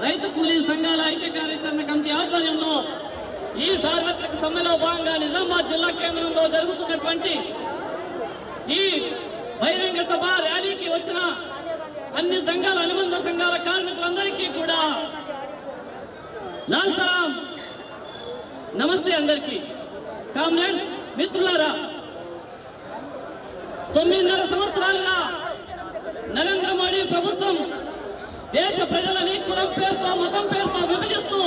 రైతు కూలీ సంఘాల ఐక్య కార్యాచరణ కమిటీ ఆధ్వర్యంలో ఈ సార్వత్రిక సమ్మెలో భాగంగా నిజామాబాద్ జిల్లా కేంద్రంలో జరుగుతున్నటువంటి ఈ బహిరంగ సభ ర్యాలీకి వచ్చిన అన్ని సంఘాల అనుబంధ సంఘాల కార్మికులందరికీ కూడా లాల్ సలాం నమస్తే అందరికీ కామ్రేడ్స్ మిత్రులారా తొమ్మిదిన్నర సంవత్సరాలుగా నరేంద్ర మోడీ ప్రభుత్వం దేశ ప్రజలని కులం పేరుతో మతం పేరుతో విభజిస్తూ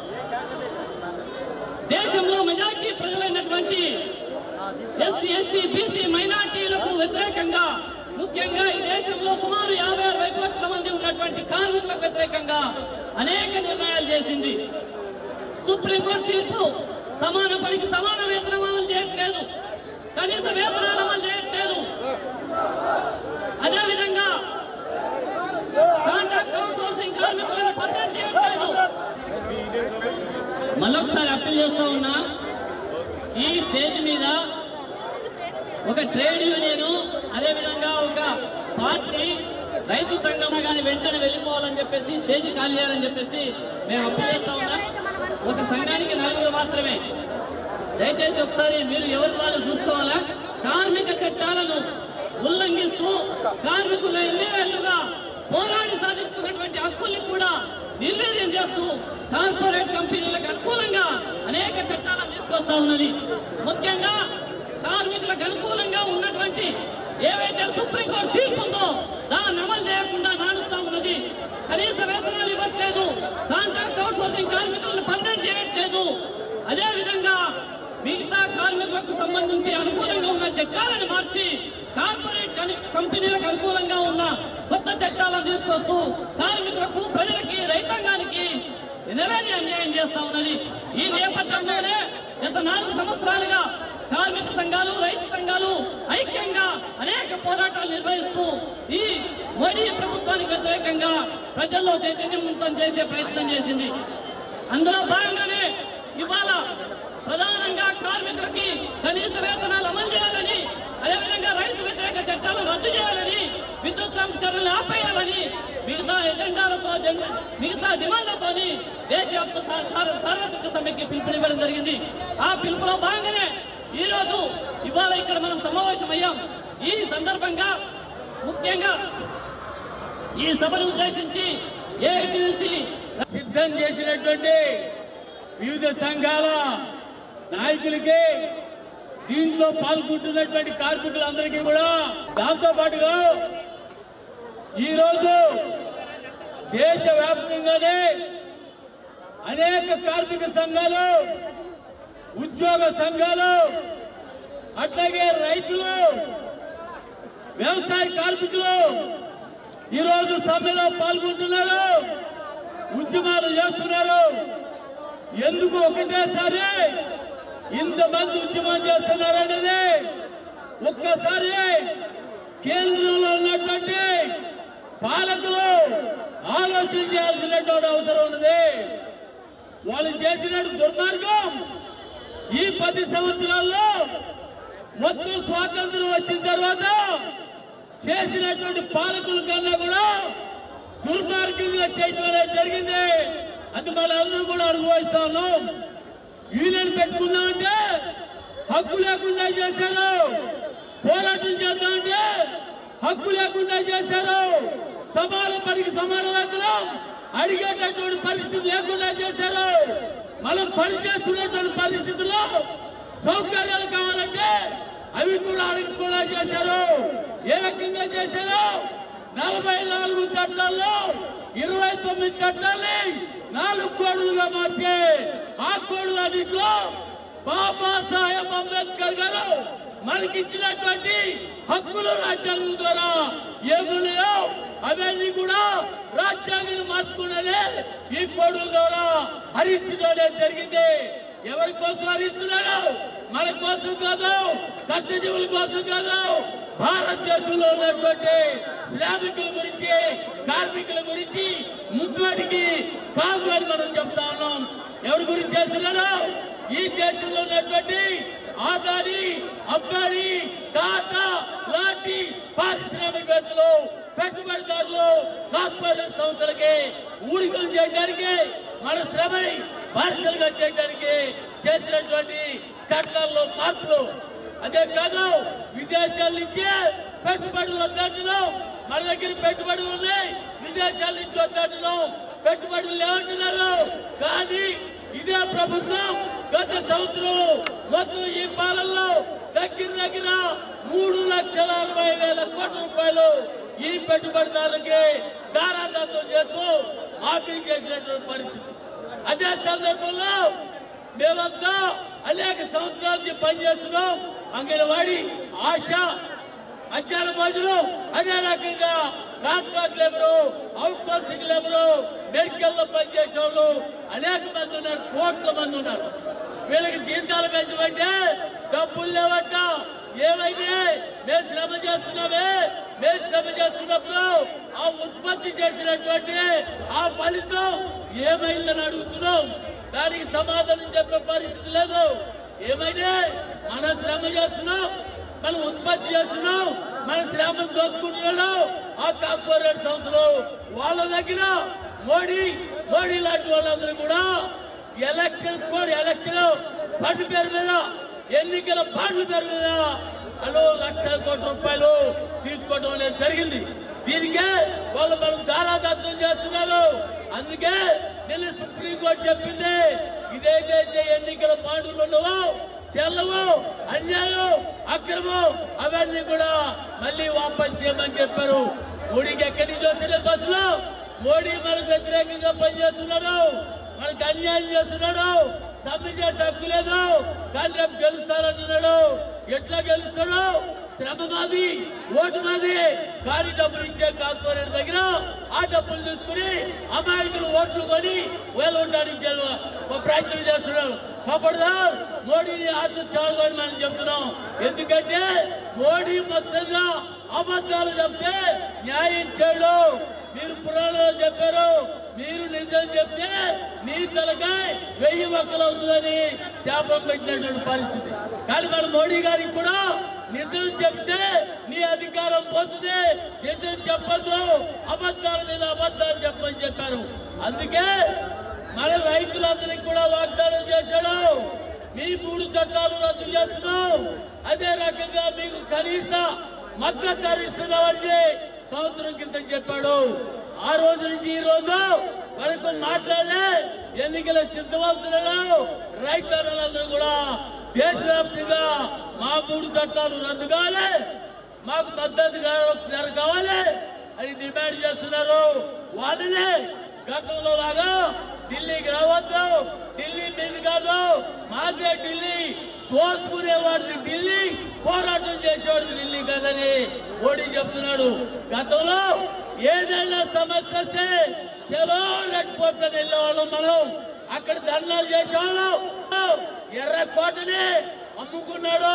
దేశంలో మెజార్టీ ప్రజలైనటువంటి ఎస్సీ ఎస్టీ బీసీ మైనార్టీలకు వ్యతిరేకంగా ముఖ్యంగా ఈ దేశంలో సుమారు యాభై అరవై కోట్ల మంది ఉన్నటువంటి కార్మికులకు వ్యతిరేకంగా అనేక నిర్ణయాలు చేసింది సుప్రీంకోర్టు తీర్పు సమాన పనికి సమాన వేతనం అమలు చేయట్లేదు కనీస వేతనాలు అమలు చేయట్లేదు అదేవిధంగా కాంట్రాక్ట్ అవుట్సోర్సింగ్ కార్మికులను పర్మనెంట్ చేయట్లేదు మళ్ళొకసారి అప్పీల్ చేస్తూ ఉన్నా ఈ స్టేజ్ మీద ఒక ట్రేడ్ యూనియన్ అదేవిధంగా ఒక పార్టీ రైతు సంఘం కానీ వెంటనే వెళ్ళిపోవాలని చెప్పేసి స్టేజ్ ఖాళీ చేయాలని చెప్పేసి మేము అప్పీల్ చేస్తా ఉన్నాం ఒక సంఘానికి నలుగురు మాత్రమే దయచేసి ఒకసారి మీరు ఎవరి వాళ్ళు చూసుకోవాలా కార్మిక చట్టాలను ఉల్లంఘిస్తూ కార్మికులు ఎన్నేళ్లుగా పోరాడి సాధించుకున్నటువంటి హక్కుల్ని కూడా నిర్వీర్యం చేస్తూ కార్పొరేట్ కంపెనీలకు అనుకూలంగా అనేక చట్టాలను తీసుకొస్తా ఉన్నది ముఖ్యంగా కార్మికులకు అనుకూలంగా ఉన్నటువంటి ఏవైతే సుప్రీంకోర్టు తీర్పు ఉందో దాన్ని అమలు చేయకుండా నానుస్తా ఉన్నది కనీస వేతనాలు ఇవ్వట్లేదు కాంట్రాక్ట్ అవుట్సోర్సింగ్ కార్మికులను పర్మనెంట్ చేయట్లేదు అదే విధంగా మిగతా కార్మికులకు సంబంధించి అనుకూలంగా ఉన్న చట్టాలను మార్చి కార్పొరేట్ కని- కంపెనీలకు అనుకూలంగా ఉన్న కొత్త చట్టాలను తీసుకొస్తూ కార్మికులకు ప్రజలకి రైతాంగానికి నిలవేని అన్యాయం చేస్తా ఉన్నది ఈ నేపథ్యంలోనే గత నాలుగు సంవత్సరాలుగా కార్మిక సంఘాలు రైతు సంఘాలు ఐక్యంగా అనేక పోరాటాలు నిర్వహిస్తూ ఈ మోడీ ప్రభుత్వానికి వ్యతిరేకంగా ప్రజల్లో చైతన్యవంతం చేసే ప్రయత్నం చేసింది అందులో భాగంగానే ఇవాళ ప్రధానంగా కార్మికులకి కనీస వేతనాలు అమలు చేయాలని అదేవిధంగా రైతు వ్యతిరేక చట్టాలను రద్దు చేయాలని విద్యుత్ సంస్కరణలు ఆపేయాలని మిగతా ఎజెండాలతో జన్- మిగతా డిమాండ్లతోని దేశవ్యాప్త సా- సార్- సార్వత్రిక సమ్మెకి పిలుపునివ్వడం జరిగింది ఆ పిలుపులో భాగంగానే ఈ రోజు ఇవాళ ఇక్కడ మనం సమావేశమయ్యాం ఈ సందర్భంగా ముఖ్యంగా ఈ సభను ఉద్దేశించి ఏఐటీసీ సిద్ధం చేసినటువంటి వివిధ సంఘాల నాయకులకి దీంట్లో పాల్గొంటున్నటువంటి కార్మికులందరికీ కూడా దాంతో పాటుగా ఈరోజు దేశవ్యాప్తంగానే అనేక కార్మిక సంఘాలు ఉద్యోగ సంఘాలు అట్లాగే రైతులు వ్యవసాయ కార్మికులు ఈరోజు సమ్మెలో పాల్గొంటున్నారు ఉద్యమాలు చేస్తున్నారు ఎందుకు ఒకటేసారి ఇంతమంది ఉద్యమం చేస్తున్నారనేది ఒక్కసారి కేంద్రంలో ఉన్నటువంటి పాలకులు ఆలోచన చేయాల్సినటువంటి అవసరం ఉన్నది వాళ్ళు చేసినట్టు దుర్మార్గం ఈ పది సంవత్సరాల్లో మొత్తం స్వాతంత్రం వచ్చిన తర్వాత చేసినటువంటి పాలకుల కన్నా కూడా దుర్మార్గంగా చేయడం అనేది జరిగింది అది మనందరూ కూడా అనుభవిస్తా ఉన్నాం యూనియన్ పెట్టుకున్నామంటే హక్కు లేకుండా చేశారు పోరాటం చేద్దామంటే హక్కు లేకుండా చేశారు సమాన పనికి సమాన వేతనం అడిగేటటువంటి పరిస్థితి లేకుండా చేశారు మనం పని చేస్తున్నటువంటి పరిస్థితుల్లో సౌకర్యాలు కావాలంటే అవి కూడా అడగకుండా చేశారు ఏ రకంగా చేశారు నలభై నాలుగు చట్టాల్లో ఇరవై తొమ్మిది చట్టాల్ని నాలుగు కోడులుగా మార్చే ఆ కోడులు అన్నింటిలో బాబా సాహెబ్ అంబేద్కర్ గారు మనకిచ్చినటువంటి హక్కులు రాజ్యాంగం ద్వారా ఏమున్నాయో అవన్నీ కూడా రాజ్యాంగం మార్చుకున్నదే ఈ కోడుల ద్వారా హరించడం జరిగింది ఎవరి కోసం హరిస్తున్నారు మన కోసం కాదు కష్టజీవుల కోసం కాదు భారతదేశంలో ఉన్నటువంటి శ్రామికుల గురించి కార్మికుల గురించి ముఖ్యవాడికి కాదు అని మనం చెప్తా ఉన్నాం ఎవరి గురించి చేస్తున్నారు ఈ దేశంలో ఉన్నటువంటి ఆదాని అబ్బాని టాటా లాంటి పారిశ్రామికవేత్తలు పెట్టుబడిదారులు కార్పొరేట్ సంస్థలకి ఊడికలు చేయడానికి మన శ్రమని బానిసలుగా చేయడానికి చేసినటువంటి చట్టాల్లో మార్పులు అదే కాదు విదేశాల నుంచి పెట్టుబడులు వద్దంటున్నాం మన దగ్గర పెట్టుబడులు ఉన్నాయి విదేశాల నుంచి వద్దంటున్నాం పెట్టుబడులు లేవంటున్నారు కానీ ఇదే ప్రభుత్వం గత సంవత్సరం మొత్తం ఈ పాలనలో దగ్గర దగ్గర మూడు లక్షల అరవై వేల కోట్ల రూపాయలు ఈ పెట్టుబడిదారులకి దారాదత్తం చేస్తూ మాఫీ చేసినటువంటి పరిస్థితి అదే సందర్భంలో మేమంతా అనేక సంవత్సరాల నుంచి పనిచేస్తున్నాం అంగన్వాడి ఆశ మధ్యాహ్న భోజనం అదే రకంగా contract labour outsourcing labour medical లో పనిచేసే వాళ్ళు అనేక మంది ఉన్నారు కోట్ల మంది ఉన్నారు వీళ్ళకి జీతాలు పెంచమంటే డబ్బులు లేవట ఏమైంది మేము శ్రమ చేస్తున్నామే మేము శ్రమ చేస్తున్నప్పుడు ఆ ఉత్పత్తి చేసినటువంటి ఆ ఫలితం ఏమైందని అడుగుతున్నాం దానికి సమాధానం చెప్పే పరిస్థితి లేదు ఏమైంది మన శ్రమ చేస్తున్నాం మనం ఉత్పత్తి చేస్తున్నాం మన శ్రమను దోచుకుంటున్నాడు ఆ కార్పొరేట్ సంస్థలు వాళ్ళ దగ్గర మోడీ మోడీ లాంటి వాళ్ళందరూ కూడా ఎలక్షన్ కోడ్ ఎలక్షన్ ఫండ్ పేరు మీద ఎన్నికల బాండ్ల పేరు మీద వాళ్ళు లక్షల కోట్ల రూపాయలు తీసుకోవడం అనేది జరిగింది దీనికే వాళ్ళు మనం దారాదత్తం చేస్తున్నారు అందుకే నిన్న సుప్రీంకోర్టు చెప్పింది ఇదేదైతే ఎన్నికల బాండ్లు ఉండవో చెల్లవు అన్యాయం అక్రమం అవన్నీ కూడా మళ్ళీ వాపస్ చేయమని చెప్పారు మోడీకి ఎక్కడి నుంచి వస్తున్న బస్సులో మోడీ మనకు వ్యతిరేకంగా పనిచేస్తున్నాడు మనకు అన్యాయం చేస్తున్నాడు సమ్మె చేసే హక్కు లేదు కానీ రేపు గెలుస్తారంటున్నాడు ఎట్లా గెలుస్తాడు శ్రమ మాది ఓటు మాది కానీ డబ్బులు ఇచ్చే కార్పొరేట్ దగ్గర ఆ డబ్బులు తీసుకుని అమాయకులు ఓట్లు కొని వేలు ఉండడానికి జల్వ- ఒక ప్రయత్నం చేస్తున్నారు ఖబర్దార్ మోడీని ఆత్మత్యాగని మనం చెప్తున్నాం ఎందుకంటే మోడీ మొత్తంగా అబద్ధాలు చెప్తే న్యాయం చేయడు మీరు పురాణాలు చెప్పారు మీరు నిజం చెప్తే నీ తలకాయ వెయ్యి మొక్కలు అవుతుందని శాపం పెట్టినటువంటి పరిస్థితి కానీ మన మోడీ గారికి కూడా నిజం చెప్తే నీ అధికారం పోతుంది నిజం చెప్పద్దు అబద్ధాల మీద అబద్ధాలు చెప్పని చెప్పారు అందుకే మన రైతులందరికీ కూడా వాగ్దానం చేశాడు మీ మూడు చట్టాలు రద్దు చేస్తున్నాం అదే రకంగా మీకు కనీస మద్దతు ధర ఇస్తున్నామని సంవత్సరం క్రితం చెప్పాడు ఆ రోజు నుంచి ఈ రోజు వరకు మాట్లాడే ఎన్నికల సిద్ధమవుతున్నాడు రైతులందరూ కూడా దేశవ్యాప్తంగా మా మూడు చట్టాలు రద్దు కావాలి మాకు మద్దతు ధర కావాలి అని డిమాండ్ చేస్తున్నారు వాళ్ళనే గతంలో లాగా ఢిల్లీకి రావద్దు ఢిల్లీ మీది కాదు మాదే ఢిల్లీ దోచుకునే వాడిని ఢిల్లీ పోరాటం చేసేవాడిని ఢిల్లీ కాదని మోడీ చెప్తున్నాడు గతంలో ఏదైనా సమస్య వస్తే చలో రెడ్ ఫోర్ట్ అని వెళ్ళేవాళ్ళం మనం అక్కడ ధర్నాలు చేసేవాళ్ళం ఎర్ర కోటని అమ్ముకున్నాడు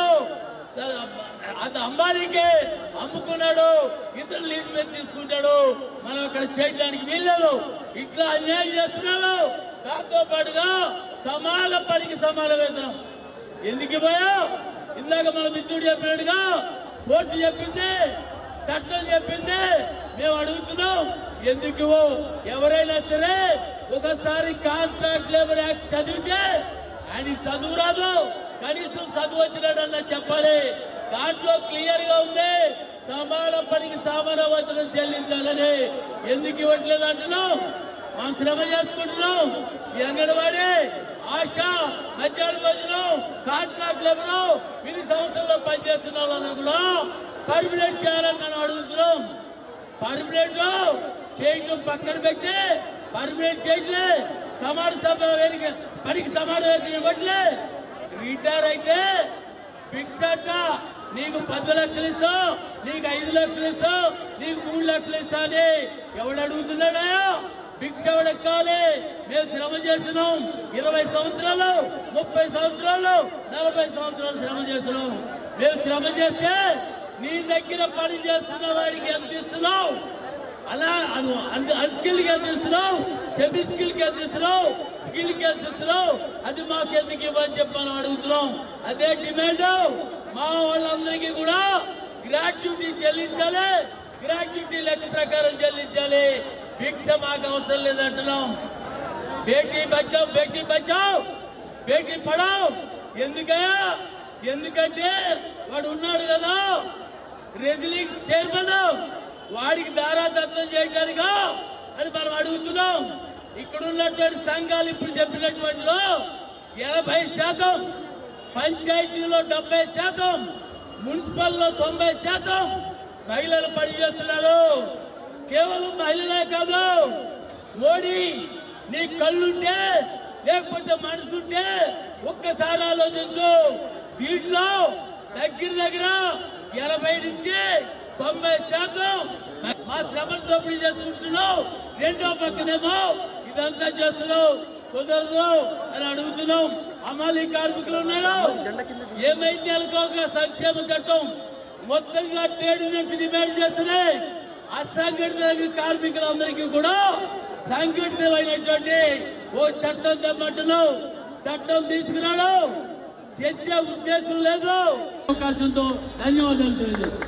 అది అంబానీకే అమ్ముకున్నాడు ఇతరులు లీజు మీద తీసుకుంటాడు మనం అక్కడ చేయడానికి వీల్లేదు ఇట్లా అన్యాయం చేస్తున్నాడు దాంతో పాటుగా సమాన పనికి సమాన వేతనం ఎందుకు పోయా ఇందాక మన మిత్రుడు చెప్పినట్టుగా కోర్టు చెప్పింది చట్టం చెప్పింది మేము అడుగుతున్నాం ఎందుకు ఇవ్వవు? ఎవరైనా సరే ఒకసారి కాంట్రాక్ట్ లేబర్ యాక్ట్ చదివితే ఆయన చదువు రాదు కనీసం చదువు వచ్చినాడన్నా చెప్పాలి దాంట్లో క్లియర్ గా ఉంది సమాన పనికి సమాన వచనం చెల్లించాలని ఎందుకు ఇవ్వట్లేదు అంటున్నాం మనం శ్రమ చేసుకుంటున్నాం ఈ అంగన్వాడీ ఆశ మధ్యాహ్న భోజనం కాంట్రాక్ట్ లేబరు విధి సంవత్సరంలో పనిచేస్తున్న వాళ్ళందరూ కూడా పర్మినెంట్ చేయాలని మనం అడుగుతున్నాం పర్మినెంట్ చేయటం పక్కన పెట్టి పర్మినెంట్ చేయట్లే సమాన సభ వేదిక పనికి సమాన వేదిక ఇవ్వట్లే రిటైర్ అయితే ఫిక్స్ అంట నీకు పది లక్షలు ఇస్తాం నీకు ఐదు లక్షలు ఇస్తాం నీకు మూడు లక్షలు ఇస్తా అని ఎవడు అడుగుతున్నాడా భిక్ష ఎవడెక్కాలి మేము శ్రమ చేస్తున్నాం ఇరవై సంవత్సరాలు ముప్పై సంవత్సరాలు నలభై సంవత్సరాలు శ్రమ చేస్తున్నాం మేము శ్రమ చేస్తే నీ దగ్గర పని చేస్తున్న వాడికి ఎంత ఇస్తున్నావు అలా అన్స్కిల్కి ఎంత ఇస్తున్నావు సెమీ స్కిల్కి ఎంత ఇస్తున్నావు స్కిల్కి ఎంత ఇస్తున్నావు అది మాకు ఎందుకు ఇవ్వని చెప్పి మనం అడుగుతున్నాం అదే డిమాండ్ మా వాళ్ళందరికీ కూడా గ్రాట్యుటీ చెల్లించాలి గ్రాట్యుటీ లెక్క ప్రకారం చెల్లించాలి భిక్ష మాకు అవసరం లేదంటున్నాం బేటీ బచావ్ బేటీ బచావ్ బేటీ పడావ్ ఎందుకయ్యా ఎందుకంటే వాడు ఉన్నాడు కదా రెజిలింగ్ చైర్మన్ వాడికి దారాదత్తం చేయడానికా అని మనం అడుగుతున్నాం ఇక్కడ ఉన్నటువంటి సంఘాలు ఇప్పుడు చెప్పినటువంటిలో ఎనభై శాతం పంచాయతీలో డెబ్బై శాతం మున్సిపల్లో తొంభై శాతం మహిళలు పనిచేస్తున్నారు కేవలం మహిళలే కాదు మోడీ నీ కళ్ళుంటే లేకపోతే మనసుంటే ఒక్కసారి ఆలోచించు దీంట్లో దగ్గర దగ్గర ఎనభై నుంచి తొంభై శాతం మా శ్రమను దోపిడీ చేసుకుంటున్నావు రెండో పక్కనేమో ఇదంతా చేస్తున్నావు కుదరదు అని అడుగుతున్నాం అమలు కార్మికులు ఉన్నారు ఏమైంది అనుకోక సంక్షేమ చట్టం మొత్తంగా ట్రేడ్ యూనియన్స్ డిమాండ్ చేస్తున్నాయి అసంఘటిత కార్మికులందరికీ కూడా సంఘటితమైనటువంటి ఓ చట్టం తెమ్మంటున్నావు చట్టం తీసుకున్నాడు తెచ్చే ఉద్దేశం లేదు అవకాశంతో ధన్యవాదాలు తెలియజేస్తాను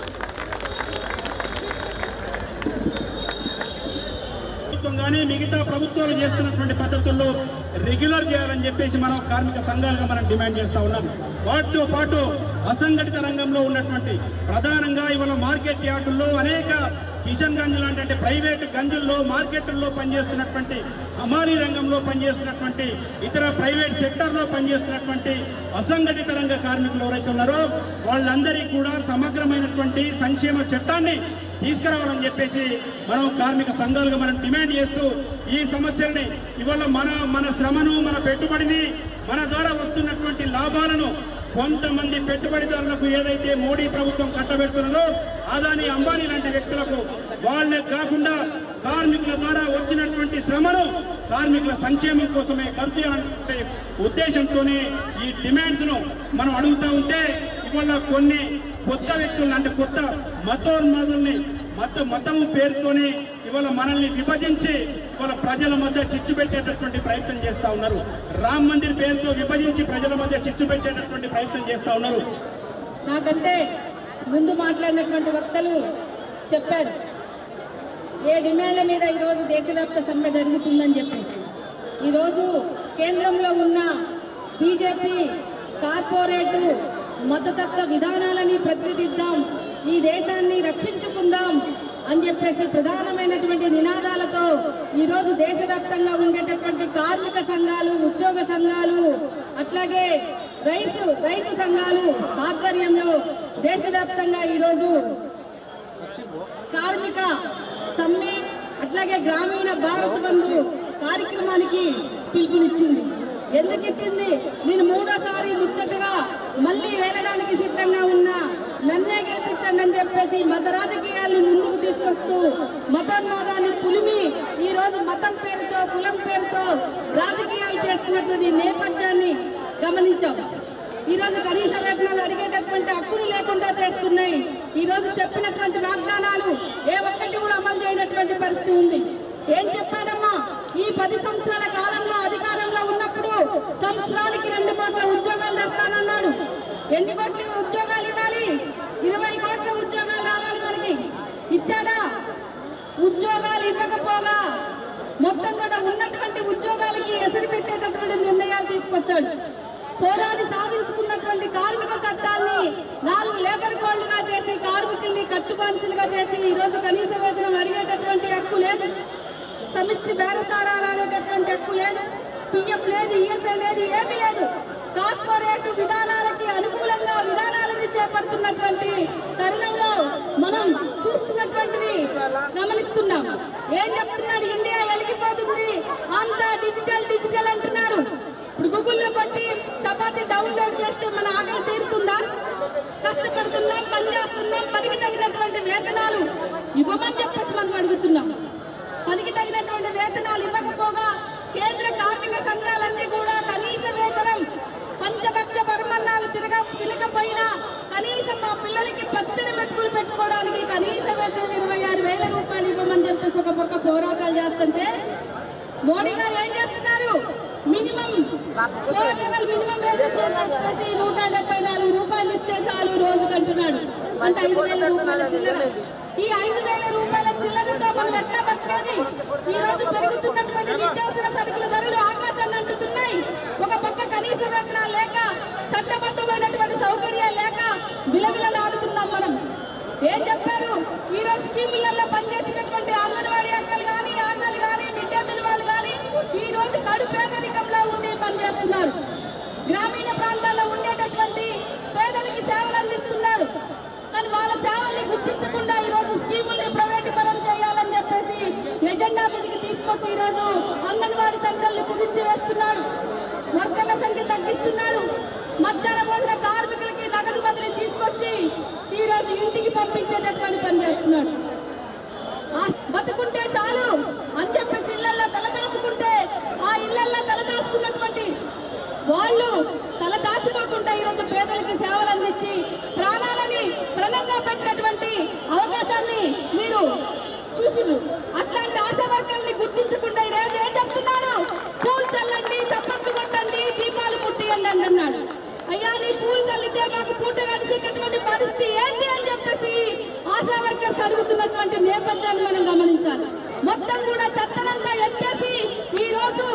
ప్రభుత్వం కానీ మిగతా ప్రభుత్వాలు చేస్తున్నటువంటి పద్ధతుల్లో రెగ్యులర్ చేయాలని చెప్పేసి మనం కార్మిక సంఘాలుగా మనం డిమాండ్ చేస్తా ఉన్నాం వాటితో పాటు అసంఘటిత రంగంలో ఉన్నటువంటి ప్రధానంగా ఇవాళ మార్కెట్ యార్డుల్లో అనేక కిషన్ గంజ్ లాంటి అంటే ప్రైవేట్ గంజుల్లో మార్కెట్ల్లో పనిచేస్తున్నటువంటి హమారీ రంగంలో పనిచేస్తున్నటువంటి ఇతర ప్రైవేట్ సెక్టర్లో పనిచేస్తున్నటువంటి అసంఘటిత రంగ కార్మికులు ఎవరైతే ఉన్నారో వాళ్ళందరికీ కూడా సమగ్రమైనటువంటి సంక్షేమ చట్టాన్ని తీసుకురావాలని చెప్పేసి మనం కార్మిక సంఘాలుగా మనం డిమాండ్ చేస్తూ ఈ సమస్యల్ని ఇవాళ మన మన శ్రమను మన పెట్టుబడిని మన ద్వారా వస్తున్నటువంటి లాభాలను కొంతమంది పెట్టుబడిదారులకు ఏదైతే మోడీ ప్రభుత్వం కట్టబెడుతున్నదో అదాని అంబానీ లాంటి వ్యక్తులకు వాళ్ళే కాకుండా కార్మికుల ద్వారా వచ్చినటువంటి శ్రమను కార్మికుల సంక్షేమం కోసమే ఖర్చు చేయాలనే ఉద్దేశంతోనే ఈ డిమాండ్స్ ను మనం అడుగుతా ఉంటే ఇవాళ కొన్ని కొత్త వ్యక్తులను అంటే కొత్త మతోన్మాదుల్ని మత మతము పేరుతోనే ఇవాళ మనల్ని విభజించి ఇవాళ ప్రజల మధ్య చిచ్చు పెట్టేటటువంటి ప్రయత్నం చేస్తా ఉన్నారు రామ్ మందిర్ పేరుతో విభజించి ప్రజల మధ్య చిచ్చు పెట్టేటటువంటి ప్రయత్నం చేస్తా ఉన్నారు నాకంటే ముందు మాట్లాడినటువంటి వక్తలు చెప్పారు ఏ డిమాండ్ల మీద ఈరోజు దేశవ్యాప్త సమ్మె జరుగుతుందని చెప్పి ఈరోజు కేంద్రంలో ఉన్న బీజేపీ కార్పొరేటు మతతత్వ విధానాలని ప్రతిదిద్దాం ఈ దేశాన్ని రక్షించుకుందాం అని చెప్పేసి ప్రధానమైనటువంటి నినాదాలతో ఈరోజు దేశవ్యాప్తంగా ఉండేటటువంటి కార్మిక సంఘాలు ఉద్యోగ సంఘాలు అట్లాగే రైతు రైతు సంఘాలు ఆధ్వర్యంలో దేశవ్యాప్తంగా ఈరోజు కార్మిక సమ్మె అట్లాగే గ్రామీణ భారత్ బంధు కార్యక్రమానికి పిలుపునిచ్చింది ఎందుకు ఇచ్చింది నేను మూడోసారి ముచ్చటగా మళ్ళీ వేలడానికి సిద్ధంగా ఉన్నా నన్నే గెలిపించండి అని చెప్పేసి మత రాజకీయాలను ముందుకు తీసుకొస్తూ మతోన్మాదాన్ని పులిమి ఈ రోజు మతం పేరుతో కులం పేరుతో రాజకీయాలు చేస్తున్నటువంటి నేపథ్యాన్ని గమనించాం ఈ రోజు కనీస వేతనాలు అడిగేటటువంటి హక్కులు లేకుండా చేస్తున్నాయి ఈ రోజు చెప్పినటువంటి వాగ్దానాలు ఏ ఒక్కటి కూడా అమలు చేయనటువంటి పరిస్థితి ఉంది ఏం చెప్పాడమ్మా ఈ పది సంవత్సరాల కాలంలో అధికారంలో ఉన్నప్పుడు సంవత్సరానికి రెండు కోట్ల ఉద్యోగాలు తెస్తానన్నాడు ఎన్ని కోట్ల ఉద్యోగాలు ఇవ్వాలి ఇరవై కోట్ల ఉద్యోగాలు రావాలి మనకి ఇచ్చాడా ఉద్యోగాలు ఇవ్వకపోగా మొత్తం కూడా ఉన్నటువంటి ఉద్యోగాలకి ఎసరు పెట్టేటటువంటి నిర్ణయాలు తీసుకొచ్చాడు పోరాడి సాధించుకున్నటువంటి కార్మిక చట్టాన్ని నాలుగు లేబర్ కోడ్లుగా చేసి కార్మికుల్ని కట్టుబానిసలుగా చేసి ఈ రోజు కనీస వేతనం అడిగేటటువంటి హక్కు లేదు సమిష్టి బేరసారాలు అనేటటువంటి హక్కు లేదు పిఎఫ్ లేదు ఈఎస్ఐ లేదు ఏమీ లేదు కార్పొరేట్ విధానాలకి అనుకూలంగా విధానాలను చేపడుతున్నటువంటి తరుణంలో మనం చూస్తున్నటువంటిది గమనిస్తున్నాం ఏం చెప్తున్నాడు ఇండియా వెలిగిపోతుంది అంతా డిజిటల్ డిజిటల్ అంటున్నారు ఇప్పుడు గూగుల్లో కొట్టి చపాతి డౌన్లోడ్ చేస్తే మన ఆకలి తీరుతుందా కష్టపడుతున్నాం పని చేస్తున్నాం పనికి తగినటువంటి వేతనాలు ఇవ్వమని చెప్పేసి మనం అడుగుతున్నాం పనికి తగినటువంటి వేతనాలు ఇవ్వకపోగా కేంద్ర కార్మిక సంఘాలన్నీ కూడా కనీస వేతనం పంచపక్ష పరమన్నాలు తిరగ తిరగపోయినా కనీసం మా పిల్లలకి పచ్చడి మెతుకులు పెట్టుకోవడానికి కనీస వేతనం ఇరవై ఆరు వేల రూపాయలు ఇవ్వమని చెప్పేసి ఒక పక్క పోరాటాలు చేస్తుంటే మోడీ గారు ఏం చేస్తున్నారు minimum floor level minimum wages చెప్పేసి నూట డెబ్బై నాలుగు రూపాయలు ఇస్తే చాలు రోజుకు అంటున్నాడు అంటే ఐదు వేల రూపాయల చిల్లర ఈ ఐదు వేల రూపాయల చిల్లరతో మనం ఎట్లా బతికేది ఈ రోజు పెరుగుతున్నటువంటి నిత్యావసర సరుకుల ధరలు ఆకాశాన్ని అంటుతున్నాయి ఒక పక్క కనీస వేతనాలు లేక చట్టబద్ధమైనటువంటి సౌకర్యాలు లేక విలవిలలాడుతున్నాం మనం ఏం చెప్పారు ఈ రోజు స్కీములలో పనిచేసినటువంటి అంగన్వాడీ అక్కలు కానీ ఆటలు కానీ మిడ్ డే మీల్ వాళ్ళు కానీ ఈ రోజు కడు పేదరికంలో ఉండి పనిచేస్తున్నారు గ్రామీణ ప్రాంతాల్లో ఉండేటటువంటి పేదలకి సేవలు అందిస్తున్నారు కానీ వాళ్ళ సేవల్ని గుర్తించకుండా ఈ రోజు స్కీముల్ని ప్రైవేటీకరణ చేయాలని చెప్పేసి ఎజెండా మీదకి తీసుకొచ్చి ఈ రోజు అంగన్వాడీ సెంటర్లు కుదించి వేస్తున్నాడు వర్కర్ల సంఖ్య తగ్గిస్తున్నాడు మధ్యాహ్న భోజన కార్మికులకి నగదు బదిలీ తీసుకొచ్చి ఈ రోజు ఇంటికి పంపించేటటువంటి పని చేస్తున్నాడు ఆ బతుకుంటే చాలు అని చెప్పేసి ఇళ్లలో తలదాచుకుంటే ఆ ఇళ్లలో తలదాచుకున్నటువంటి వాళ్ళు తల దాచుకోకుండా ఈరోజు పేదలకి సేవలు అందించి ప్రాణాలని ప్రణంగా పెట్టినటువంటి అవకాశాన్ని మీరు చూసిండ్రు అట్లాంటి ఆశా వర్గాల్ని గుర్తించకుండా ఈ రోజు ఏం చెప్తున్నాడు పూలు చల్లండి చప్పట్లు కొట్టండి దీపాలు ముట్టియండి అని అన్నాడు అయ్యా నీ పూలు చల్లితే మాకు పూట గడిచేటటువంటి పరిస్థితి ఏంటి అని చెప్పేసి ఆశా వర్కర్స్ అడుగుతున్నటువంటి నేపథ్యాన్ని మనం గమనించాలి మొత్తం కూడా చెత్తనంతా ఎత్తేసి ఈ రోజు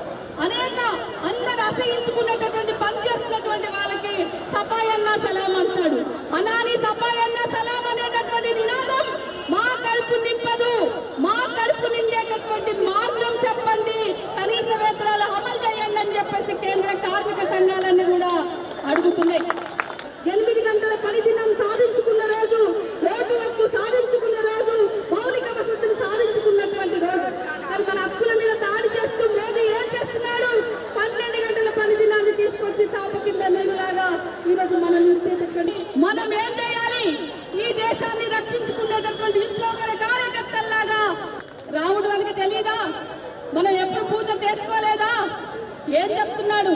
అనేక అందరు అసహించుకున్నటువంటి పని చేస్తున్నటువంటి వాళ్ళకి సఫాయన్నా సలాం అంటాడు అనాని సఫాయన్నా సలాం అనేటటువంటి నినాదం మా కడుపు నింపదు మా కడుపు నిండేటటువంటి మార్గం చెప్పండి కనీస వేతనాలు అమలు చేయండి అని చెప్పేసి కేంద్ర కార్మిక సంఘాలన్నీ కూడా అడుగుతున్నాయి ఎనిమిది గంటల పని దినం సాధించుకున్న రోజు రోడ్డు హక్కు సాధించుకున్న రోజు మౌలిక వసతులు సాధించుకున్నటువంటి రోజు మరి మన హక్కుల మీద దాడి చేస్తూ మోదీ ఏం చేస్తున్నాడు పన్నెండు గంటల పని దినాన్ని తీసుకొచ్చి చాప కింద నీరులాగా ఈ రోజు మనం చూసేటటువంటి మనం ఏం చేయాలి ఈ దేశాన్ని రక్షించుకునేటటువంటి విప్లవకర కార్యకర్తల్లాగా రాముడు మనకి తెలియదా మనం ఎప్పుడు పూజ చేసుకోలేదా ఏం చెప్తున్నాడు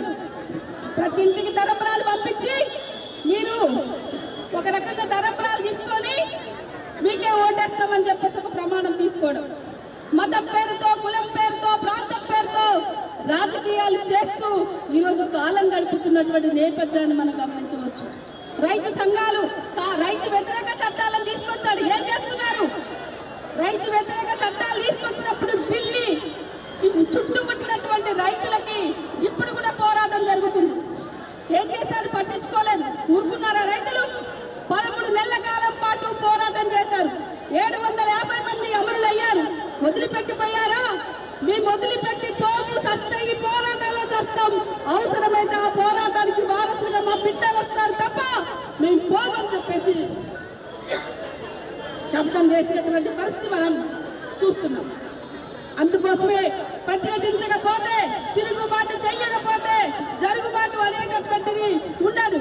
ప్రతి ఇంటికి తరంబరాలు పంపించి మీరు ఒక రకంగా తరంబరాలు తీసుకొని మీకే ఓటేస్తామని చెప్పేసి ఒక ప్రమాణం తీసుకోవడం మతం పేరుతో కులం పేరుతో ప్రాంతం పేరుతో రాజకీయాలు చేస్తూ ఈరోజు కాలం గడుపుతున్నటువంటి నేపథ్యాన్ని మనం గమనించవచ్చు రైతు సంఘాలు తా- రైతు వ్యతిరేక చట్టాలను తీసుకొచ్చాడు ఏం చేస్తున్నారు రైతు వ్యతిరేక చట్టాలు తీసుకొచ్చినప్పుడు ఢిల్లీ చుట్టుముట్టినటువంటి రైతులకి ఇప్పుడు కూడా పోరాటం జరుగుతుంది ఏం చేశారు పట్టించుకోలేదు ఊరుకున్నారా రైతులు పదమూడు నెలల కాలం పాటు పోరాటం చేశారు ఏడు వందల యాభై మంది అమరులయ్యారు వదిలిపెట్టిపోయారా మేము వదిలిపెట్టి పోము చస్తే ఈ పోరాటంలో చస్తాం అవసరమైతే ఆ పోరాటానికి వారసులుగా మా బిడ్డలు వస్తారు తప్ప మేము పోమని చెప్పేసి శబ్దం చేసేటువంటి పరిస్థితి మనం చూస్తున్నాం అందుకోసమే ప్రతిఘటించకపోతే తిరుగుబాటు చెయ్యకపోతే జరుగుబాటు అనేటటువంటిది ఉండదు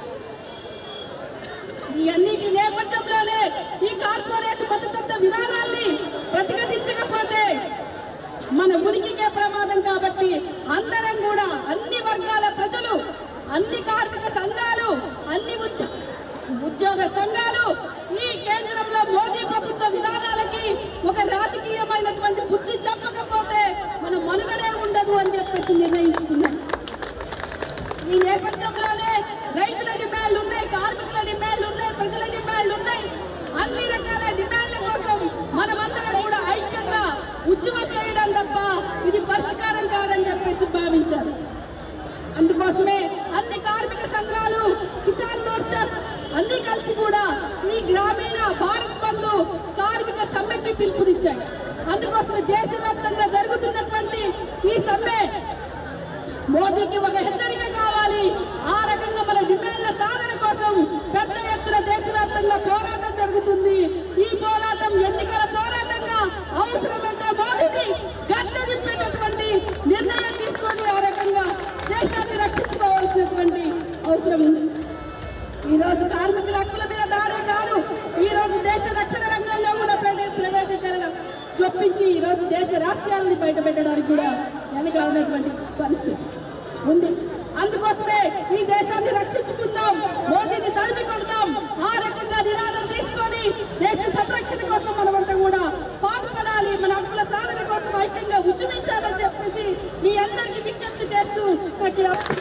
ఈ అన్నిటి నేపథ్యంలోనే ఈ కార్పొరేట్ మతతత్వ విధానాల్ని ప్రతిఘటించకపోతే మన ఉనికికే ప్రమాదం కాబట్టి అందరం కూడా అన్ని వర్గాల ప్రజలు అన్ని కార్మిక సంఘాలు అన్ని ఉద్య- ఉద్యోగ సంఘాలు ఈ కేంద్రంలో మోదీ ప్రభుత్వ విధానాలకి ఒక రాజకీయమైనటువంటి బుద్ధి చెప్పకపోతే మన మనుగడే ఉండదు అని చెప్పేసి నిర్ణయించుకున్నాం ఈ నేపథ్యంలోనే రైతుల డిమాండ్లు ఉన్నాయి కార్మికుల డిమాండ్లు ఉన్నాయి ప్రజల డిమాండ్లు ఉన్నాయి అన్ని రకాల డిమాండ్ల కోసం మనమందరం కూడా ఐక్యంగా ఉద్యమం చేయడం తప్ప ఇది పరిష్కారం కాదని చెప్పేసి భావించారు అందుకోసమే అన్ని కార్మిక సంఘాలు కిసాన్ మోర్చా అన్ని కలిసి కూడా ఈ గ్రామీణ భారత్ బంధు కార్మిక సమ్మెకి పిలుపునిచ్చాయి అందుకోసమే దేశవ్యాప్తంగా జరుగుతున్నటువంటి ఈ సమ్మె మోదీకి ఒక హెచ్చరిక కావాలి ఆ రకంగా మన డిమాండ్ల సాధన కోసం పెద్ద ఎత్తున దేశవ్యాప్తంగా పోరాటం జరుగుతుంది ఈ పోరాటం ఎన్నికల పోరాటంగా అవసరమైతే మోదీని గడ్డ దిప్పేటటువంటి నిర్ణయం తీసుకొని ఆ రకంగా దేశాన్ని రక్షించుకోవాల్సినటువంటి అవసరం ఉంది ఈ రోజు కార్మికుల హక్కుల మీద దాడే కాదు ఈ రోజు దేశ రక్షణ రంగంలో కూడా ప్రైవేట్ ప్రైవేటీకరణ చొప్పించి ఈ రోజు దేశ రాష్ట్రాలని బయట పెట్టడానికి కూడా వెనకాడినటువంటి పరిస్థితి ఉంది అందుకోసమే ఈ దేశాన్ని రక్షించుకుందాం మోదీని తరిమి కొడదాం ఆ రకంగా నినాదం తీసుకొని దేశ సంరక్షణ కోసం మనమంతా కూడా పాటుపడాలి మన హక్కుల సాధన కోసం ఐక్యంగా ఉద్యమించాలని చెప్పేసి మీ అందరికీ విజ్ఞప్తి చేస్తూ నాకు ఈ అవ-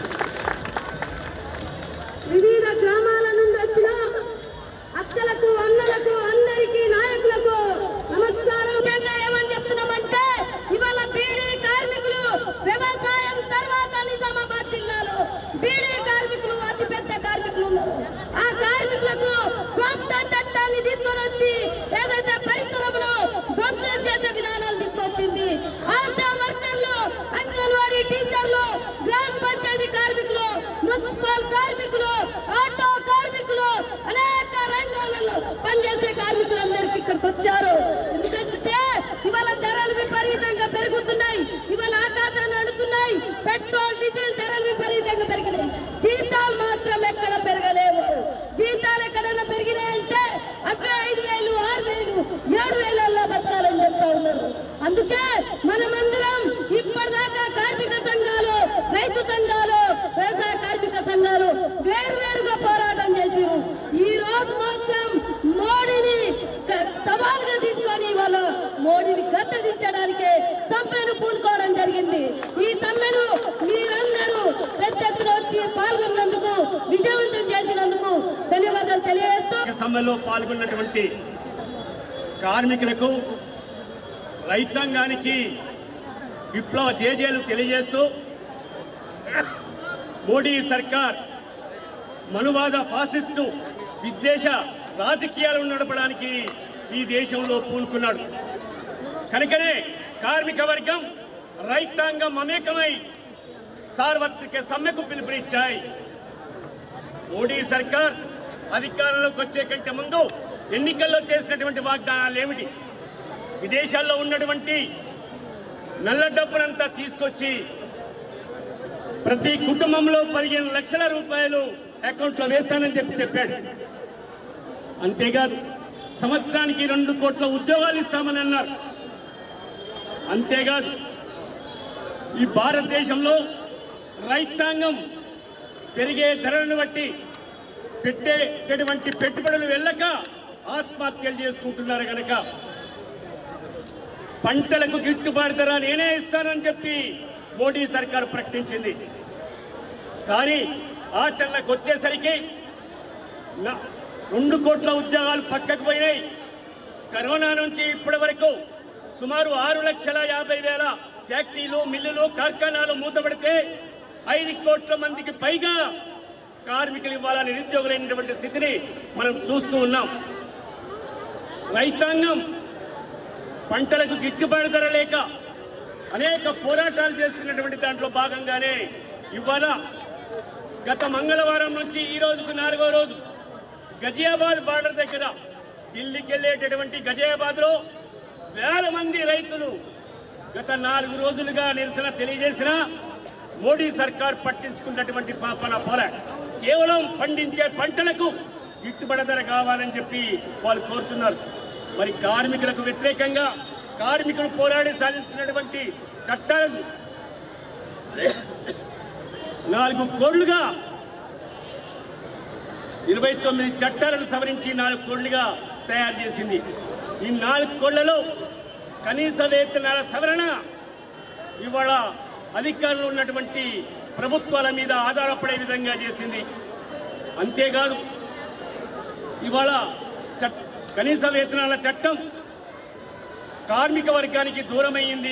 వివిధ గ్రామాల నుండి వచ్చిన అక్కలకు అన్నలకు అందరికీ నాయకులకు పెట్రోల్ డీజిల్ ధరలు విపరీతంగా పెరిగినాయి జీతాలు మాత్రం ఎక్కడ పెరగలేవు జీతాలు ఎక్కడైనా పెరిగినాయంటే అవే ఐదు వేలు ఆరు వేలు ఏడు వేలల్లో బతకాలని చెప్తా ఉన్నారు అందుకే మనమందరం ఇప్పటిదాకా కార్మిక సంఘాలు రైతు సంఘాలు వ్యవసాయ కార్మిక సంఘాలు వేరువేరుగా పోరాటం చేసిరు ఈ రోజు మాత్రం మోడీని క- సవాల్గా తీసుకొని వాళ్ళు మోడీని గద్దెదించడానికే సమ్మెను పూనుకోవడం జరిగింది ఈ సమ్మెను మీరందరూ పెద్ద ఎత్తున వచ్చి పాల్గొన్నందుకు విజయవంతం చేసినందుకు ధన్యవాదాలు తెలియజేస్తూ సమ్మెలో పాల్గొన్నటువంటి కార్మికులకు రైతాంగానికి విప్లవ జేజేలు తెలియజేస్తూ మోడీ సర్కార్ మనువాద ఫాసిస్టు విద్వేష రాజకీయాలు నడపడానికి ఈ దేశంలో పూనుకున్నాడు కనుకనే కార్మిక వర్గం రైతాంగం మమేకమై సార్వత్రిక సమ్మెకు పిలుపునిచ్చాయి మోడీ సర్కార్ అధికారంలోకి వచ్చే కంటే ముందు ఎన్నికల్లో చేసినటువంటి వాగ్దానాలు ఏమిటి విదేశాల్లో ఉన్నటువంటి నల్ల డబ్బునంతా తీసుకొచ్చి ప్రతి కుటుంబంలో పదిహేను లక్షల రూపాయలు అకౌంట్లో వేస్తానని చెప్పి చెప్పాడు అంతేకాదు సంవత్సరానికి రెండు కోట్ల ఉద్యోగాలు ఇస్తామని అన్నారు అంతేకాదు ఈ భారతదేశంలో రైతాంగం పెరిగే ధరలను బట్టి పెట్టేటటువంటి పెట్టుబడులు వెళ్ళక ఆత్మహత్యలు చేసుకుంటున్నారు కనుక పంటలకు గిట్టుబాటు ధర నేనే ఇస్తానని చెప్పి మోడీ సర్కార్ ప్రకటించింది కానీ ఆచరణకు వచ్చేసరికి నా- రెండు కోట్ల ఉద్యోగాలు పక్కకు పోయినాయి కరోనా నుంచి ఇప్పటి వరకు సుమారు ఆరు లక్షల యాభై వేల ఫ్యాక్టరీలు మిల్లులు కార్ఖానాలు మూతపడితే ఐదు కోట్ల మందికి పైగా కార్మికులు ఇవ్వాల నిరుద్యోగులైనటువంటి స్థితిని మనం చూస్తూ ఉన్నాం రైతాంగం పంటలకు గిట్టుబాటు ధర లేక అనేక పోరాటాలు చేస్తున్నటువంటి దాంట్లో భాగంగానే ఇవాళ గత మంగళవారం నుంచి ఈ రోజుకు నాలుగో రోజు గజియాబాద్ బార్డర్ దగ్గర ఢిల్లీకి వెళ్ళేటటువంటి గజియాబాద్ లో వేల మంది రైతులు గత నాలుగు రోజులుగా నిరసన తెలియజేసిన మోడీ సర్కార్ పట్టించుకున్నటువంటి పాపన పోల కేవలం పండించే పంటలకు గిట్టుబడి ధర కావాలని చెప్పి వాళ్ళు కోరుతున్నారు మరి కార్మికులకు వ్యతిరేకంగా కార్మికులు పోరాడి సాధించినటువంటి చట్టాలను నాలుగు కోళ్లుగా ఇరవై తొమ్మిది చట్టాలను సవరించి నాలుగు కోళ్లుగా తయారు చేసింది ఈ నాలుగు కోళ్లలో కనీస వేతనాల సవరణ ఇవాళ అధికారంలో ఉన్నటువంటి ప్రభుత్వాల మీద ఆధారపడే విధంగా చేసింది అంతేకాదు ఇవాళ చట్ కనీస వేతనాల చట్టం కార్మిక వర్గానికి దూరమైంది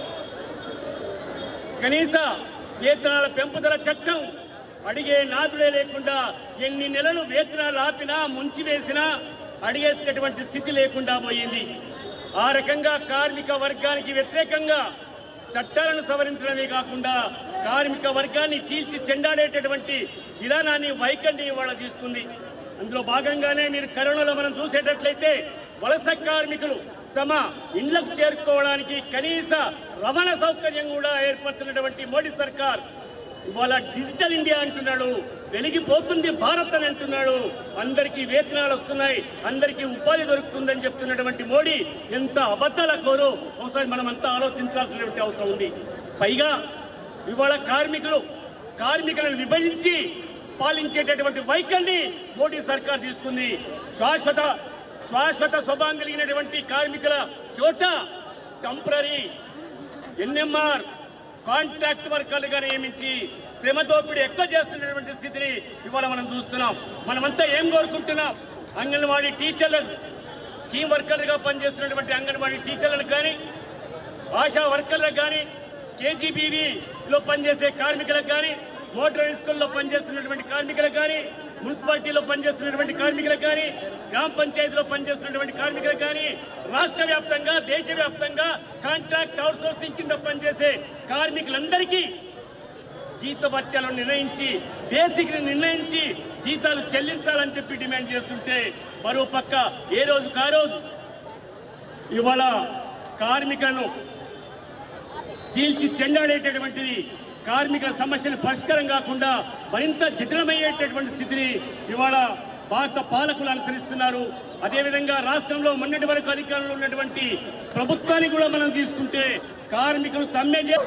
కనీస వేతనాల పెంపుదల చట్టం అడిగే నాదుడే లేకుండా ఎన్ని నెలలు వేతనాలు ఆపినా ముంచివేసినా అడిగేటటువంటి స్థితి లేకుండా పోయింది ఆ రకంగా కార్మిక వర్గానికి వ్యతిరేకంగా చట్టాలను సవరించడమే కాకుండా కార్మిక వర్గాన్ని చీల్చి చెండాడేటటువంటి విధానాన్ని వైఖరిని ఇవాళ తీసుకుంది అందులో భాగంగానే మీరు కరోనాలో మనం చూసేటట్లయితే వలస కార్మికులు తమ ఇండ్లకు చేరుకోవడానికి కనీస రవాణా సౌకర్యం కూడా ఏర్పడుతున్నటువంటి మోడీ సర్కార్ ఇవాళ డిజిటల్ ఇండియా అంటున్నాడు వెలిగిపోతుంది భారత్ అని అంటున్నాడు అందరికీ వేతనాలు వస్తున్నాయి అందరికీ ఉపాధి దొరుకుతుందని చెప్తున్నటువంటి మోడీ ఎంత అబద్ధాల కోరు ఒకసారి మనం అంతా ఆలోచించాల్సినటువంటి అవసరం ఉంది పైగా ఇవాళ కార్మికులు కార్మికులను విభజించి పాలించేటటువంటి వైఖరిని మోడీ సర్కార్ తీసుకుంది శాశ్వత శాశ్వత స్వభావం కలిగినటువంటి కార్మికుల చోట టెంపరీ ఎన్ఎంఆర్ కాంట్రాక్ట్ వర్కర్లుగా నియమించి శ్రమ దోపిడీ ఎక్కువ చేస్తున్నటువంటి స్థితిని ఇవాళ మనం చూస్తున్నాం మనమంతా ఏం కోరుకుంటున్నాం అంగన్వాడీ టీచర్లను స్కీమ్ వర్కర్లుగా పనిచేస్తున్నటువంటి అంగన్వాడీ టీచర్లకు కానీ ఆశా వర్కర్లకు కానీ కేజీబీవీలో పనిచేసే కార్మికులకు కానీ మోటార్ స్కూల్లో పనిచేస్తున్నటువంటి కార్మికులకు కానీ మున్సిపాలిటీలో పనిచేస్తున్నటువంటి కార్మికులకు కానీ గ్రామ పంచాయతీలో పనిచేస్తున్నటువంటి కార్మికులకు కానీ రాష్ట్ర వ్యాప్తంగా దేశవ్యాప్తంగా కాంట్రాక్ట్ అవుట్సోర్సింగ్ కింద పనిచేసే కార్మికులందరికీ జీత భత్యాలను నిర్ణయించి బేసిక్ ని నిర్ణయించి జీతాలు చెల్లించాలని చెప్పి డిమాండ్ చేస్తుంటే మరో పక్క ఏ రోజు కా రోజు ఇవాళ కార్మికులను చీల్చి చెండాడేటటువంటిది కార్మికుల సమస్యలు పరిష్కారం కాకుండా మరింత జటిలమయ్యేటటువంటి స్థితిని ఇవాళ భారత పాలకులు అనుసరిస్తున్నారు అదేవిధంగా రాష్ట్రంలో మొన్నటి వరకు అధికారంలో ఉన్నటువంటి ప్రభుత్వాన్ని కూడా మనం తీసుకుంటే కార్మికులు సమ్మె చే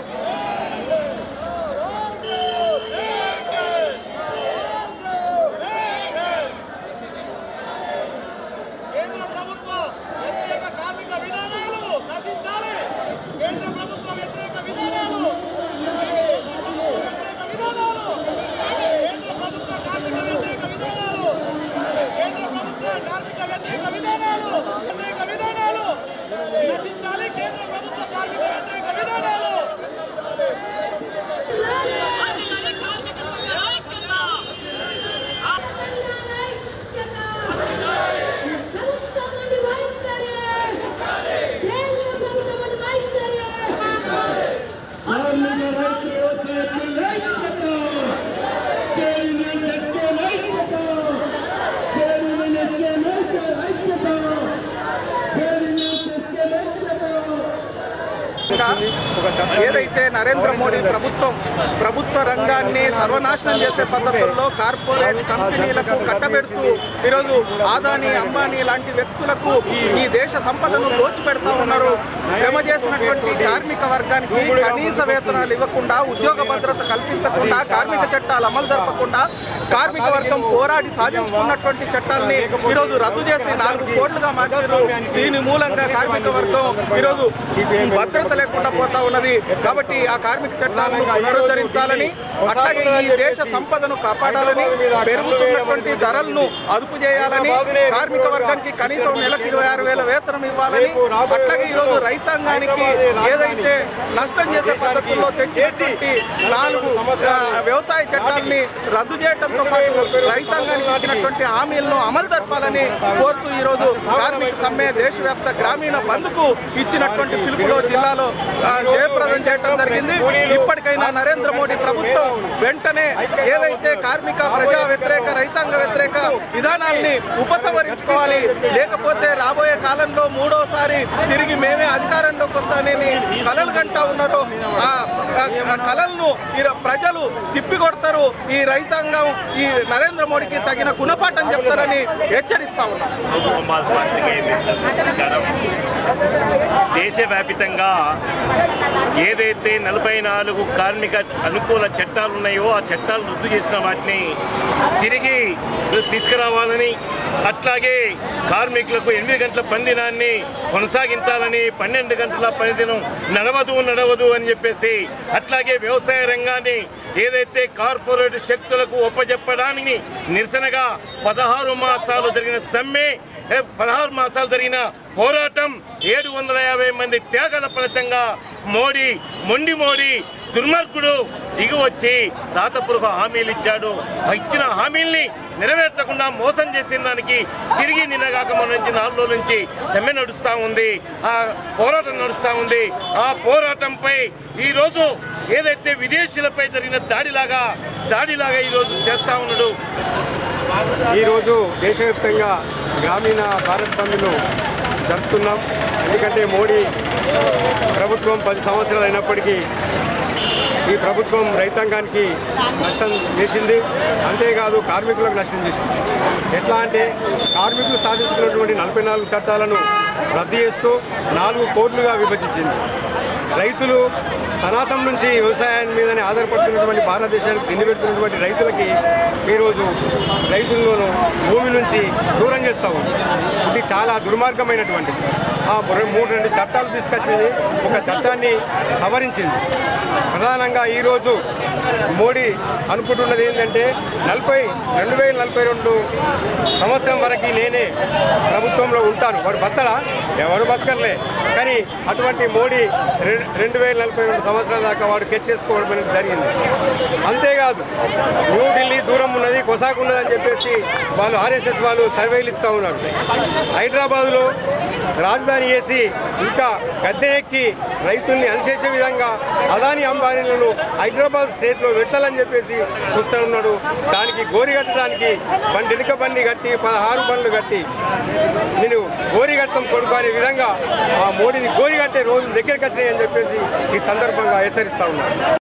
కేంద్ర ప్రభుత్వ వ్యతిరేక కార్మిక విధానాలు నశించాలి కేంద్ర ప్రభుత్వ వ్యతిరేక విధానాలు వ్యతిరేక విధానాలు కేంద్ర ప్రభుత్వ కార్మిక వ్యతిరేక విధానాలు కేంద్ర ప్రభుత్వ కార్మిక వ్యతిరేక విధానాలు వ్యతిరేక విధానాలు నశించాలి కేంద్ర ప్రభుత్వ కార్మిక వ్యతిరేక విధానాలు ఏదైతే నరేంద్ర మోడీ ప్రభుత్వం ప్రభుత్వ రంగాన్ని సర్వనాశనం చేసే పద్ధతుల్లో కార్పొరేట్ కంపెనీలకు కట్టబెడుతూ ఈరోజు ఆదాని అంబానీ లాంటి వ్యక్తులకు ఈ దేశ సంపదను దోచిపెడతా ఉన్నారు శ్రమ చేసినటువంటి కార్మిక వర్గానికి కనీస వేతనాలు ఇవ్వకుండా ఉద్యోగ భద్రత కల్పించకుండా కార్మిక చట్టాలు అమలు జరపకుండా కార్మిక వర్గం పోరాడి సాధించుకున్నటువంటి చట్టాల్ని ఈరోజు రద్దు చేసి నాలుగు కోట్లుగా మార్చారు దీని మూలంగా కార్మిక వర్గం ఈరోజు భద్రత లేకుండా పోతా ఉన్నది కాబట్టి ఆ కార్మిక చట్టాలను పునరుద్ధరించాలని అట్లాగే ఈ దేశ సంపదను కాపాడాలని పెరుగుతున్నటువంటి ధరలను అదుపు చేయాలని కార్మిక వర్గానికి కనీసం నెలకు ఇరవై ఆరు వేల వేతనం ఇవ్వాలని అట్లాగే ఈరోజు రైతాంగానికి ఏదైతే నష్టం చేసే పద్ధతుల్లో తెచ్చినటువంటి నాలుగు ఆ, వ్యవసాయ చట్టాలని రద్దు చేయడంతో పాటు రైతాంగానికి ఇచ్చినటువంటి హామీలను అమలు జరపాలని కోరుతూ ఈరోజు కార్మిక సమ్మె దేశవ్యాప్త గ్రామీణ బంద్కు ఇచ్చినటువంటి పిలుపులో జిల్లాలో ఆ, జయప్రదం చేయడం జరిగింది ఇప్పటికైనా నరేంద్ర మోడీ ప్రభుత్వం వెంటనే ఏదైతే కార్మిక ప్రజా వ్యతిరేక రైతాంగ వ్యతిరేక విధానాల్ని ఉపసంహరించుకోవాలి లేకపోతే రాబోయే కాలంలో మూడోసారి తిరిగి మేమే అధికారంలోకి వస్తానని కలలు గంటా ఉన్నారు ఆ ఆ కలలను ఈ ప్రజలు తిప్పికొడతారు ఈ రైతాంగం ఈ నరేంద్ర మోడీకి తగిన గుణపాఠం చెప్తారని హెచ్చరిస్తా ఉన్నారు కుమార్ పాత్రికేయ మిత్రులకు నమస్కారం దేశవ్యాపితంగా ఏదైతే నలభై నాలుగు కార్మిక అనుకూల చట్టాలు ఉన్నాయో ఆ చట్టాలు రద్దు చేసిన వాటిని తిరిగి తీసుకురావాలని అట్లాగే కార్మికులకు ఎనిమిది గంటల పనిదినాన్ని కొనసాగించాలని పన్నెండు గంటల పనిదినం నడవదు నడవదు అని చెప్పేసి అట్లాగే వ్యవసాయ రంగాన్ని ఏదైతే కార్పొరేట్ శక్తులకు ఒప్పజెప్పడానికి నిరసనగా పదహారు మాసాలు జరిగిన సమ్మె ఏ, పదహారు మాసాలు జరిగిన పోరాటం ఏడు వందల యాభై మంది త్యాగాల ఫలితంగా మోడీ మొండి మోడీ దుర్మార్గుడు దిగి వచ్చి రాతపూర్వక హామీలు ఇచ్చాడు ఆ ఇచ్చిన హామీల్ని నెరవేర్చకుండా మోసం చేసిన దానికి తిరిగి నిన్నగాక మన నుంచి నాలుగు రోజుల నుంచి సమ్మె నడుస్తూ ఉంది ఆ పోరాటం నడుస్తూ ఉంది ఆ పోరాటంపై ఈరోజు ఏదైతే విదేశీయులపై జరిగిన దాడిలాగా దాడిలాగా ఈరోజు చేస్తూ ఉన్నాడు ఈరోజు దేశవ్యాప్తంగా గ్రామీణ భారత్ బంద్ను జరుపుతున్నాం ఎందుకంటే మోడీ ప్రభుత్వం పది సంవత్సరాలు అయినప్పటికీ ఈ ప్రభుత్వం రైతాంగానికి నష్టం చేసింది అంతేకాదు కార్మికులకు నష్టం చేసింది ఎట్లా అంటే కార్మికులు సాధించుకున్నటువంటి నలభై నాలుగు చట్టాలను రద్దు చేస్తూ నాలుగు కోట్లుగా విభజించింది రైతులు సనాతనం నుంచి వ్యవసాయం మీదనే ఆధారపడుతున్నటువంటి భారతదేశానికి తిండి పెడుతున్నటువంటి రైతులకి ఈరోజు రైతులను భూమి నుంచి దూరం చేస్తూ ఉంది ఇది చాలా దుర్మార్గమైనటువంటిది ఆ రె- మూడు రెండు చట్టాలు తీసుకొచ్చింది ఒక చట్టాన్ని సవరించింది ప్రధానంగా ఈరోజు మోడీ అనుకుంటున్నది ఏంటంటే నలభై రెండు వేల నలభై రెండు సంవత్సరం వరకు నేనే ప్రభుత్వంలో ఉంటాను వాడు బతడా ఎవరు బతకర్లే కానీ అటువంటి మోడీ రె- రెండు వేల నలభై రెండు సంవత్సరాల దాకా వాడు కెచ్చేసుకోవడం అనేది జరిగింది అంతేకాదు న్యూఢిల్లీ దూరం ఉన్నది కొసాకు ఉన్నది అని చెప్పేసి వాళ్ళు ఆర్ఎస్ఎస్ వాళ్ళు సర్వేలు ఇస్తూ ఉన్నారు హైదరాబాద్లో రాజధాని వేసి ఇంకా గద్దె ఎక్కి రైతుల్ని అనిచేసే విధంగా అదాని అంబానీలను హైదరాబాద్ స్టేట్లో పెట్టాలని చెప్పేసి చూస్తూ ఉన్నాడు దానికి గోరి కట్టడానికి బండి వెనుక బండి కట్టి పదహారు బండ్లు కట్టి నేను గోరి కట్టం కొడుకు అనే విధంగా ఆ మోడీని గోరి కట్టే రోజులు దగ్గరికి వచ్చినాయని చెప్పేసి ఈ సందర్భంగా హెచ్చరిస్తా ఉన్నాను